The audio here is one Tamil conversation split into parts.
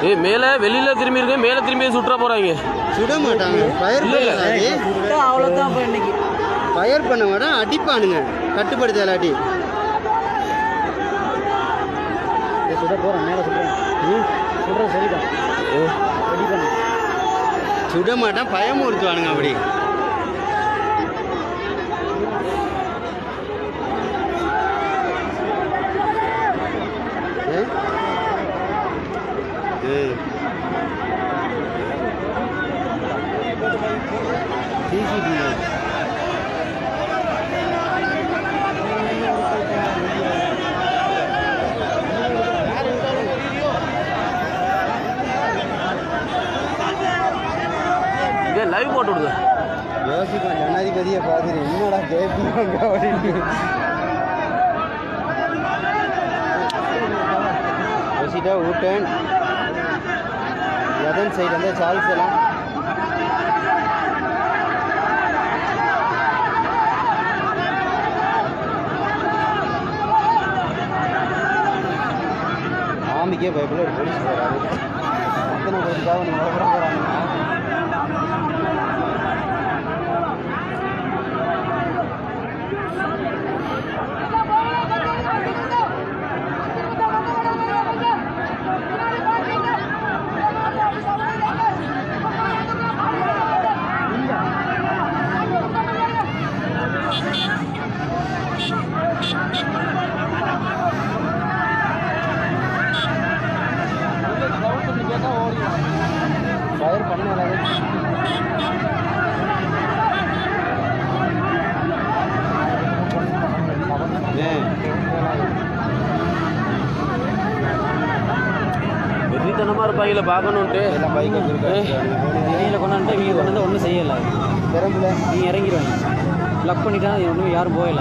ஏய் மேலே வெளியில திரும்பி இருக்கு மேலே திரும்பி சுற்ற போறாங்க சுட மாட்டாங்க ஃபயர் பண்ணலாடி அவ்வளோதான் இப்போ இன்னைக்கு ஃபயர் பண்ண மாட்டான் அடிப்பானுங்க கட்டுப்படுத்த இல்லாட்டி சுட போகிறேன் மேலே சுடுறேன் சுடுறேன் சொல்லிட்டேன் ரெடி பண்ணு சுட மாட்டான் பயமுறுத்துவானுங்க அப்படி ஏ? ஏய். CCTV. இங்கே லைவ் போட்டு விடுங்க யோசிப்பான் ஜனாதிபதியை பார்த்துட்டு என்னடா கேட்பாங்க அப்படின்னு யோசிட்டா ஊட்டன் லெவன் சைடு வந்து சார்ல்ஸ் எல்லாம் ஆமிக்கே பயப்பட ஒரு போலீஸ் போகிறாரு அத்தனை கொடுத்துக்காக நீ பயப்பட போகிறாங்க ஃபயர் பண்ண வெறித்தனமா இருப்பாங்களே பார்க்கணுன்ட்டு எல்லாம் பைக் வெளியில் கொண்டாந்து இங்கே கொண்டாந்து ஒன்றும் செய்யல பெரம்புல நீ இறங்கிடுவாங்க லாக் பண்ணிட்டா ஒன்றும் யாரும் போகல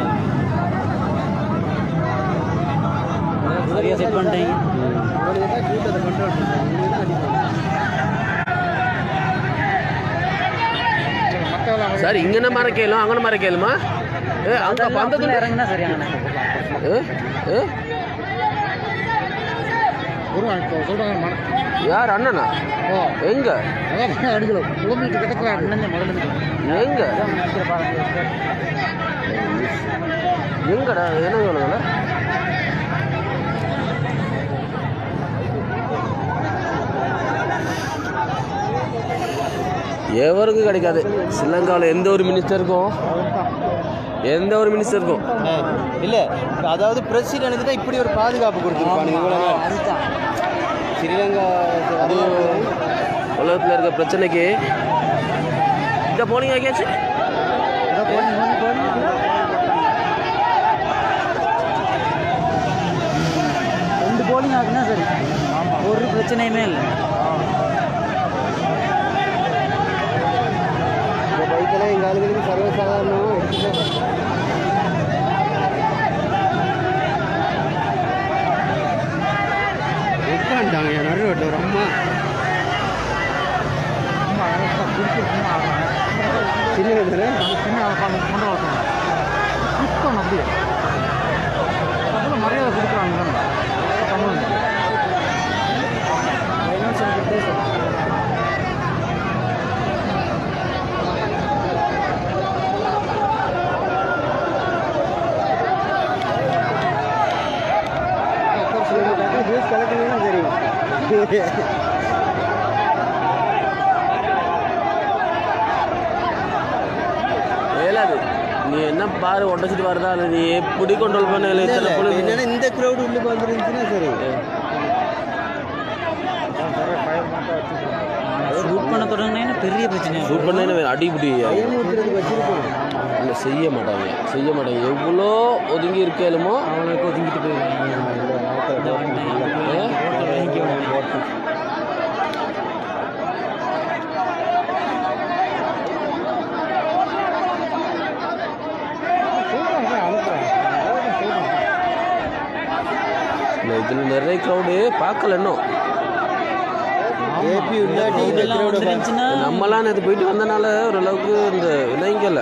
சரியாக செட் பண்ணிட்டீங்க இவனுக்கு தான் கூட்டத்தை கண்ட்ரோல் பண்ணுறாங்க இவனுக்கு தான் அடிப்பாங்க சார் இங்கே மர கேளும் அங்கே மர கேளுமா ஏ அங்கே பந்தத்தில் இறங்குனா சரியான ஏ ஏ சொல்கிறாங்க யார் அண்ணனா எங்க அடிக்கலாம் கிலோமீட்டர் கிட்டக்க அண்ணன் முதல்ல எங்க எங்கடா என்ன சொல்லுங்கள எவருக்கும் கிடைக்காது ஸ்ரீலங்காவில் எந்த ஒரு மினிஸ்டருக்கும் எந்த ஒரு மினிஸ்டருக்கும் இல்லை அதாவது பிரசிடென்ட்டுக்கு தான் இப்படி ஒரு பாதுகாப்பு கொடுத்துருப்பானுங்க இவ்வளோ நாள். அதுதான் ஸ்ரீலங்கா அது உலகத்தில் இருக்க பிரச்சனைக்கு இந்த போலிங் ஆகியாச்சு ரெண்டு போலிங் ஆகுனா சரி ஒரு பிரச்சனையுமே இல்லை இந்த பைக்கெல்லாம் எங்கள் ஆளுங்களுக்கு சர்வசாதாரணம் எடுத்துட்டு உட்காந்துட்டாங்க என் நடு ரோட்டில் ஒரு அம்மா சின்ன தானே மரியாதை கொடுக்குறாங்க நியூஸ் கலெக்டிங்னா தெரியும் ஏலாது நீ என்ன பாரு உடச்சிட்டு வரதா இல்லை நீ எப்படி கண்ட்ரோல் பண்ண இல்லை இல்ல, இத்தனை இல்ல, police- என்னன்னா இந்த க்ரௌட் உள்ளுக்கு வந்துருந்துச்சுன்னா சரி ஷூட் பண்ண தொடங்கினா பெரிய பிரச்சனை ஷூட் பண்ண அடிபடி பயமுறுத்துறதுக்கு வச்சிருக்கோம் இல்லை செய்ய மாட்டாங்க செய்ய மாட்டாங்க எவ்வளோ ஒதுங்கி இருக்கலுமோ அவங்களுக்கு ஒதுங்கிட்டு போயிடுவாங்க இந்த வண்டி, ஏ? ஹோட்டல் வாங்கிக்குவாங்க. இல்லை இதில் நிறைய க்ரௌடு பார்க்கல இன்னும் ஏபி உள்ளாட்டி இந்த இதெல்லாம் க்ரௌட வந்துருந்துச்சுன்னா நம்மலாம் நேற்று போயிட்டு வந்தனால ஓரளவுக்கு இந்த இணைங்கல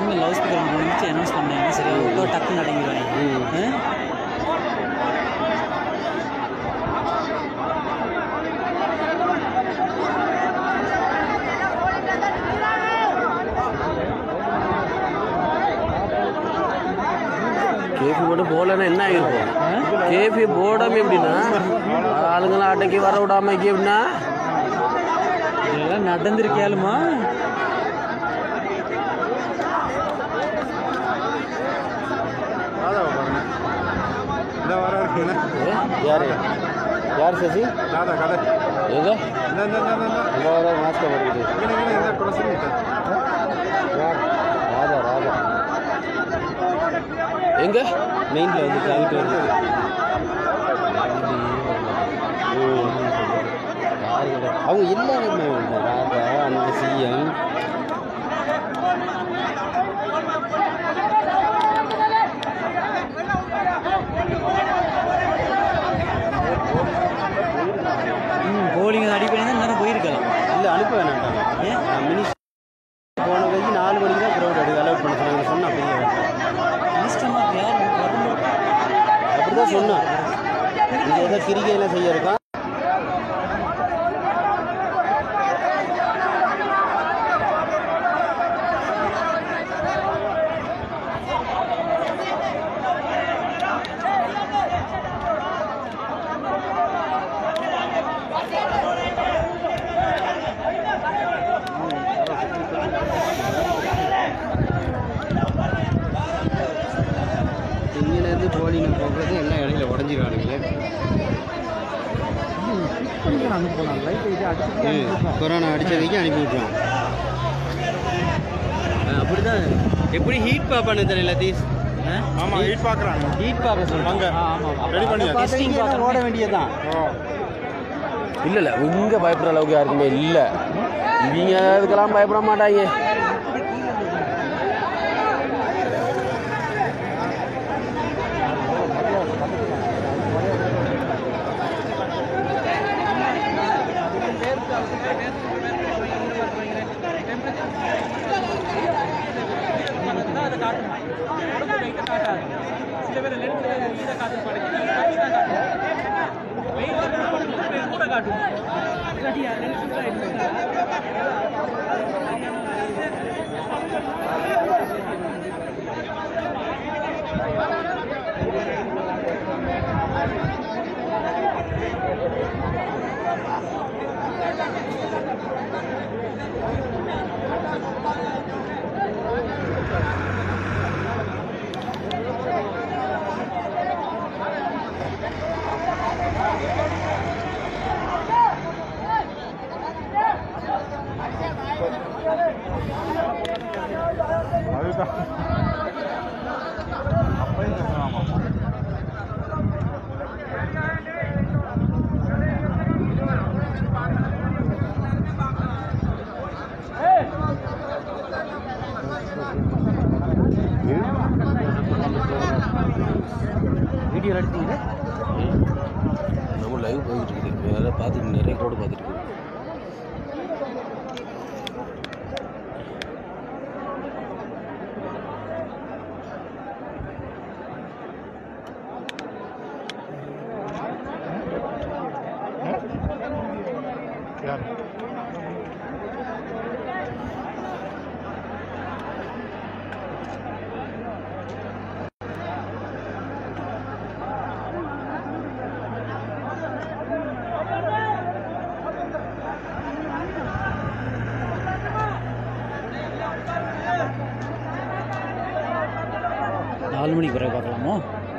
எல்லாருமே லவுஸ் ஸ்பீக்கர் முடிச்சு அனௌன்ஸ் பண்ணாங்க சரி இப்போ டக்குன்னு அடங்கிடுவாங்க ம். ஆ? கேபி போட்டு போகலன்னா என்ன ஆகிருக்கும் ஆ? கேபி போடாம எப்படின்னா ஆளுங்களாம் அட்டைக்கு வர விடாம எப்படின்னா இதெல்லாம் நடந்திருக்கேளுமா ராதாவை பாருங்க இந்த வர இருக்குங்க யாரு யார் சசி ராதா கதை எங்க இந்த இந்த இந்த இந்த அங்க வர மாஸ்டர் வருது இங்கே இங்கே இந்த குறைச்சி யார் ராஜா ராஜா எங்க மெயின்ல வந்து வாங்கிட்டு வருது அவங்க எல்லாருமே ராஜா அந்த சிஎம் ம் போலிங் அடி பண்ணி தான் நேரம் போயிருக்கலாம் இல்லை அனுப்ப வேணாட்டாங்க ஏன் மினி போன வரைக்கும் நாலு மணிக்கு தான் க்ரௌட் எடுக்க அலோட் பண்ண சொன்னாங்க சொன்னா பெரிய இன்ஸ்டமாக யார் வரணும் அப்படி தான் சொன்னான் இங்கே ஏதோ கிரிக்கையெல்லாம் செய்ய இருக்கான் இங்கேருந்து போலிங்க போகிறது எல்லாம் இடையில உடஞ்சிருவானுங்களே அனுப்பலாம் லைட் இது அடிச்சு கொரோனா அடிச்சதுக்கு அனுப்பி விட்டுருவான் அப்படிதான் எப்படி ஹீட் பார்ப்பானு தெரியல தீஸ் ஆமா ஹீட் பாக்குறாங்க ஹீட் பார்க்க சொல்லுவாங்க ரெடி பண்ணியாச்சு பார்த்தீங்கன்னா ஓட வேண்டியதுதான் இல்ல இல்ல இங்க பயப்படுற அளவுக்கு யாருக்குமே இல்ல இவங்க அதுக்கெல்லாம் பயப்பட மாட்டாங்க அதுதான் அப்பையும் சொல்லலாமா வீடியோ எடுத்தீங்க நம்ம லைவ் போயிட்டு இருக்குது வேற பார்த்துட்டு நிறைய கூட பார்த்துட்டு இருக்கு யார் நாலு மணிக்கு பிறகு பார்க்கலாமோ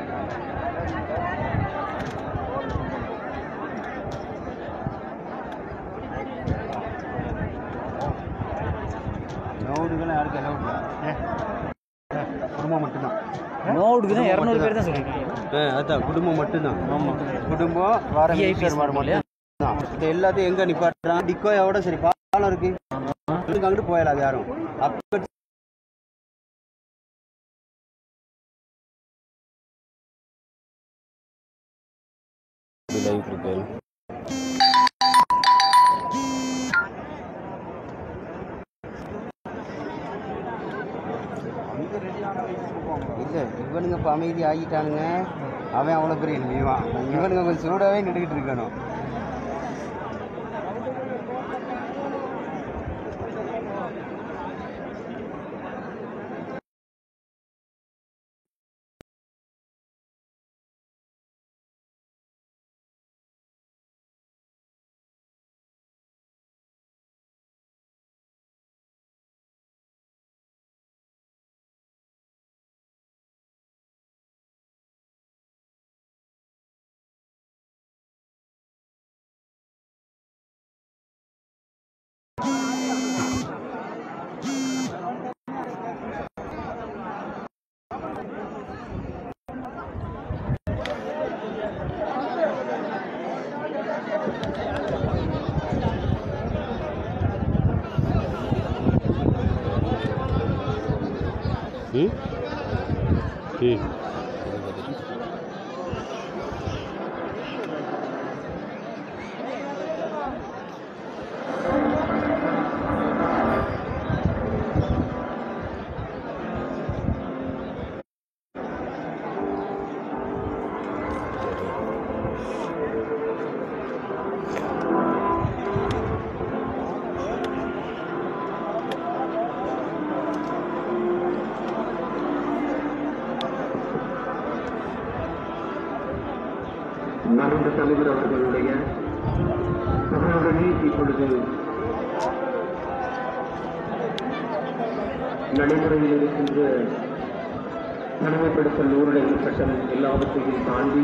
க்ரௌடுக்கெல்லாம் யாருக்கும் எல்லாம் குடும்பம் மட்டும்தான் நோவுக்கு தான் இரநூறு பேர் தான் சொல்லியிருக்காங்க ஆ அதான் குடும்பம் மட்டும்தான் ஆமாம் குடும்பம் வார VIP மினிஸ்டர் மாதிரி இல்லையா? மட்டும் தான் இது எல்லாத்தையும் எங்கே நிப்பாட்டுறான் டிக்கோயோட சரி பாலம் இருக்கு இதுக்கு அங்கிட்டு போயிடாது யாரும் அப்போ லைவ் கொடுப்பாரு இல்லை இவனுங்க இப்போ அமைதி ஆகிட்டானுங்க அவன் அவ்வளோ பெரிய லீவான் இவனுங்க கொஞ்சம் சூடாகவே நின்றுக்கிட்டு இருக்கணும் ம் ம் மறைந்த தலைவர் அவர்களுடைய அவர்களுடனே இப்பொழுது நடைமுறையில் இருக்கின்ற தனிமைப்படுத்தல் ஊரடங்கு சட்டம் எல்லாவற்றையும் தாண்டி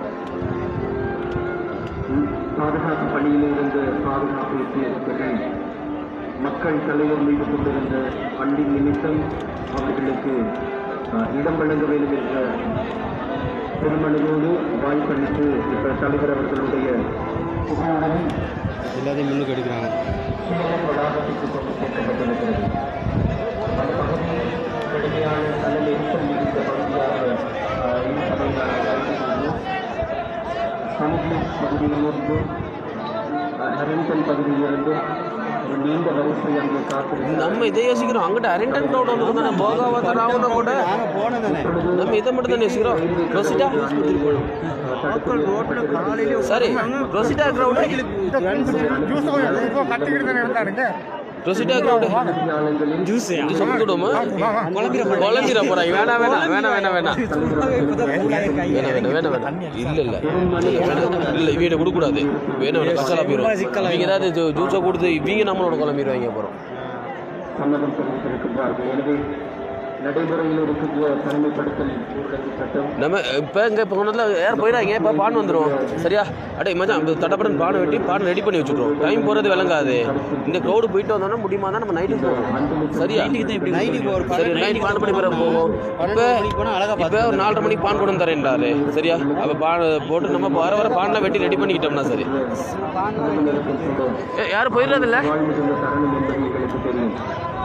ம், பாதுகாப்பு பணியில் இருந்து பாதுகாப்பிற்கு இவர்கள் மக்கள் தலைவர் மீது கொண்டிருந்த அன்பின் நிமித்தம் அவர்களுக்கு அஹ், இடம் வழங்க வேண்டும் என்ற பெருமளவோடு வாய்ப்பளித்து இப்ப தலைவர் அவர்களுடைய புகழுடன் எல்லாத்தையும் முன்னுக்கு எடுக்கிறாங்க சின்னமன் வளாகத்துக்கு கொண்டு சேர்க்கப்பட்டிருக்கிறது அந்த பகுதி கடுமையான நல்ல நெரிசல் மிகுந்த பகுதியாக அஹ், இருப்பதை நாங்கள் அறிந்திருக்கிறோம். சமுத்திர பகுதியிலிருந்து அஹ், ஹரிங்டன் பகுதியிலிருந்து ஒரு நீண்ட வரிசை அங்கே காத்திருக்கிறது நம்ம இதை யோசிக்கிறோம் அங்கிட்ட அரண்டன் ரோடு ஒன்று தானே போகாவத ராவண கூட நாங்கள் போனோம் தானே நம்ம இதை மட்டும் தானே யோசிக்கிறோம் ரொசிட்டா ரோட்டில் காலையிலே சரி ரொசிட்டா கிரவுண்டு ஜூஸ் இப்போ கட்டிக்கிட்டு தானே இருந்தாருங்க ரொசிட்டா கிரவுண்டு ஆளுங்களில் ஜூஸ் கொடுத்துடுமா குழம்பிட போறாங்க வேணாம் வேணாம் வேணாம் வேணாம் வேணாம் வேணாம் வேணாம் வேணாம் வேணாம் இல்ல இல்ல வேணாம் இல்ல இவங்க கொடுக்கூடாது வேணாம் வேணாம் கசலா போயிடும் இவங்க ஏதாவது ஜூஸை கொடுத்து இவங்க நம்மளோட குழம்பிடுவாங்க அப்புறம் சம்மதம் தெரிவித்திருக்கின்றார்கள் எனவே நடைமுறையில் இருக்கின்ற தனிமைப்படுத்தல் ஊரடங்கு சட்டம் நம்ம இப்போ இங்கே இப்போ கொண்டு யார் போயிடாங்க இப்போ பான் வந்துடும் சரியா அடே மச்சான் இப்போ தடப்படன் பானை வெட்டி பானை ரெடி பண்ணி வச்சுட்றோம் டைம் போகிறது விளங்காது இந்த க்ரௌடு போயிட்டு வந்தோம்னா முடியுமா தான் நம்ம நைட்டுக்கு போவோம் சரியா நைட்டுக்கு ஒரு சரி நைட் பான் பண்ணி பிறகு போவோம் இப்போ மணிக்கு போனால் அழகாக இப்போ ஒரு நாலரை மணிக்கு பான் கொண்டு வந்து தரேன்டாரு சரியா அப்போ பான் போட்டு நம்ம வர வர பானை வெட்டி ரெடி பண்ணிக்கிட்டோம்னா சரி சம்மதம் இருக்கின்ற ஏ, யாரும் போயிடுறதில்ல வாழ்கின்ற தருணம் என்பது எங்களுக்கு தெரியும்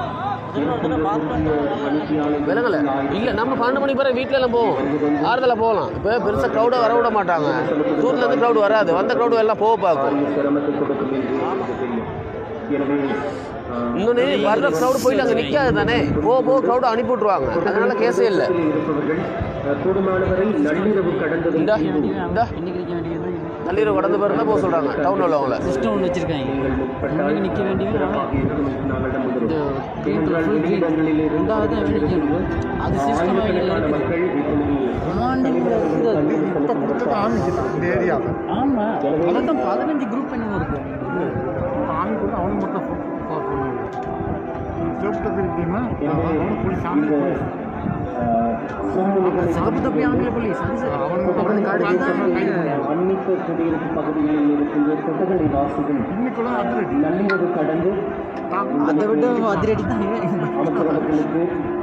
விலங்கல இல்லை நம்ம பன்னெண்டு மணிக்கு பிறகு வீட்டில எல்லாம் போவோம் ஆறுதலாக போகலாம் இப்போ பெருசாக க்ரௌடை வர விட மாட்டாங்க தூர்லேருந்து க்ரௌடு வராது வந்த க்ரௌடு எல்லாம் போக பார்க்கும் சிரமத்தை கொடுக்கும் என்று எங்களுக்கு தெரியும் எனவே ஆஹ், இன்னொன்று வர்ற க்ரௌடு போயிட்டு அங்கே நிற்காது தானே போக போக க்ரௌடு அனுப்பி விட்ருவாங்க அதனால கேஸே இல்லை இருப்பவர்கள் ஆஹ், கூடுமானவரை நள்ளிரவு கடந்ததும் இந்தா இந்தா இன்னைக்கு நிற்க வேண்டியது நள்ளிரவு கடந்த பிறகு தான் போக சொல்கிறாங்க டவுன் உள்ளவங்கள சிஸ்டம் ஒன்று வச்சிருக்காங்க நீங்கள் முற்பட்டால் இன்னைக்கு நிற்க வேண்டியது சிறப்பாக இருக்கும் என்று நாங்கள் நம்புகிறோம் இந்த ஏனென்றால் full green. வெளியிடங்களில் இருந்து ரெண்டாவது வெடிக்கணும். அது system ஆயிரக்கணக்கான இருக்குது. மக்கள் இப்பொழுது ஆரம்பிச்சிட்டான் இந்த ஏரியாவில் ஆமா அதான் பதினஞ்சு குரூப் என்ன இருக்கு ஆமி கூட அவனு மட்டும் சிவப்பு தெரியுமா அவனு போலீஸ் ஆமி போலீஸ் சிகப்பு தொப்பி ஆங்கில போலீஸ் அது சரி. அவன் அவன் அதான் மன்னிப்பு குடியிருப்பு பகுதிகளில் இருக்கின்ற கொட்டகடை வாசிகள் இன்னைக்குள்ள அதிரடி நள்ளிரவு கடந்து அதை விட்டு அதிரடி தான் இவன். அமைச்சர்களுக்கு